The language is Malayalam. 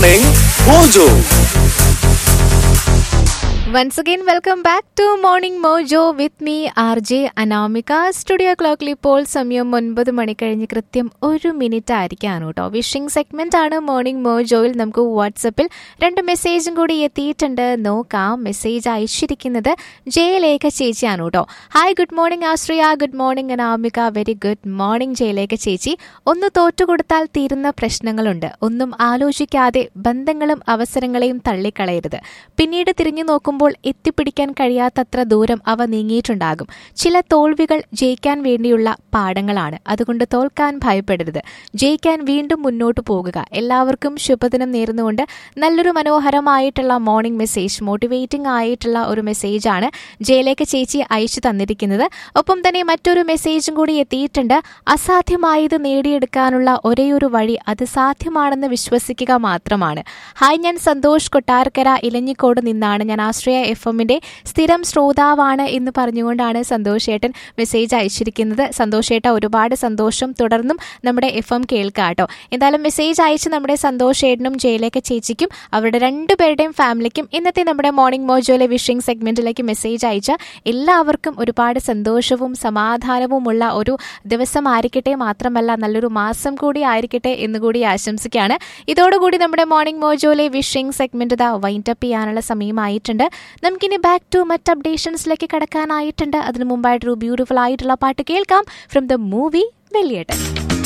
Morning Mojo. Once again welcome back to morning mojo with me R J Anamika studio ക്ലോക്കിൽ ഇപ്പോൾ സമയം ഒൻപത് മണി കഴിഞ്ഞ് കൃത്യം ഒരു മിനിറ്റ് ആയിരിക്കാണ് കേട്ടോ വിഷിംഗ് സെഗ്മെന്റ് ആണ് മോർണിംഗ് മോജോയിൽ നമുക്ക് വാട്സപ്പിൽ രണ്ട് മെസ്സേജും കൂടി എത്തിയിട്ടുണ്ട് നോക്കാം മെസ്സേജ് അയച്ചിരിക്കുന്നത് ജയലേഖ ചേച്ചിയാണ് കേട്ടോ hi good morning Ashriya good morning Anamika very good morning Jayalekha ചേച്ചി ഒന്ന് തോറ്റുകൊടുത്താൽ തീരുന്ന പ്രശ്നങ്ങളുണ്ട് ഒന്നും ആലോചിക്കാതെ ബന്ധങ്ങളും അവസരങ്ങളെയും തള്ളിക്കളയരുത് പിന്നീട് തിരിഞ്ഞു നോക്കുമ്പോൾ എത്തിപ്പിടിക്കാൻ കഴിയാത്തത്ര ദൂരം അവ നീങ്ങിയിട്ടുണ്ടാകും ചില തോൽവികൾ ജയിക്കാൻ വേണ്ടിയുള്ള പാഠങ്ങളാണ് അതുകൊണ്ട് തോൽക്കാൻ ഭയപ്പെടരുത് ജയിക്കാൻ വീണ്ടും മുന്നോട്ട് പോകുക എല്ലാവർക്കും ശുഭദിനം നേർന്നുകൊണ്ട് നല്ലൊരു മനോഹരമായിട്ടുള്ള മോർണിംഗ് മെസ്സേജ് മോട്ടിവേറ്റിംഗ് ആയിട്ടുള്ള ഒരു മെസ്സേജാണ് ജയലേഖ ചേച്ചി അയച്ചു തന്നിരിക്കുന്നത് ഒപ്പം തന്നെ മറ്റൊരു മെസ്സേജും കൂടി എത്തിയിട്ടുണ്ട് അസാധ്യമായത് നേടിയെടുക്കാനുള്ള ഒരേയൊരു വഴി അത് സാധ്യമാണെന്ന് വിശ്വസിക്കുക മാത്രമാണ് ഹായ് ഞാൻ സന്തോഷ് കൊട്ടാരക്കര ഇലഞ്ഞിക്കോട് നിന്നാണ് ഞാൻ ആശ്രയ എഫ് എമ്മിന്റെ സ്ഥിരം ശ്രോതാവാണ് എന്ന് പറഞ്ഞുകൊണ്ടാണ് സന്തോഷ് ഏട്ടൻ മെസ്സേജ് അയച്ചിരിക്കുന്നത് സന്തോഷ് ഏട്ട ഒരുപാട് സന്തോഷം തുടർന്നും നമ്മുടെ എഫ് എം കേൾക്കുക കേട്ടോ എന്തായാലും മെസ്സേജ് അയച്ച് നമ്മുടെ സന്തോഷ് ഏട്ടനും ജയിലേക്ക ചേച്ചിക്കും അവരുടെ രണ്ടുപേരുടെയും ഫാമിലിക്കും ഇന്നത്തെ നമ്മുടെ മോർണിംഗ് മോജോയിലെ വിഷിംഗ് സെഗ്മെന്റിലേക്ക് മെസ്സേജ് അയച്ച എല്ലാവർക്കും ഒരുപാട് സന്തോഷവും സമാധാനവുമുള്ള ഒരു ദിവസമായിരിക്കട്ടെ മാത്രമല്ല നല്ലൊരു മാസം കൂടി ആയിരിക്കട്ടെ എന്നുകൂടി ആശംസിക്കുകയാണ് ഇതോടുകൂടി നമ്മുടെ മോർണിംഗ് മോജോയിലെ വിഷിംഗ് സെഗ്മെന്റ് ഇതാ വൈൻഡ് അപ്പ് ചെയ്യാനുള്ള സമയമായിട്ടുണ്ട് നമുക്കിനി ബാക്ക് ടു മറ്റ് അപ്ഡേഷൻസിലേക്ക് കടക്കാനായിട്ടുണ്ട് അതിനു മുമ്പായിട്ടൊരു ബ്യൂട്ടിഫുൾ ആയിട്ടുള്ള പാട്ട് കേൾക്കാം ഫ്രം ദ മൂവി വെള്ളിയേട്ടൻ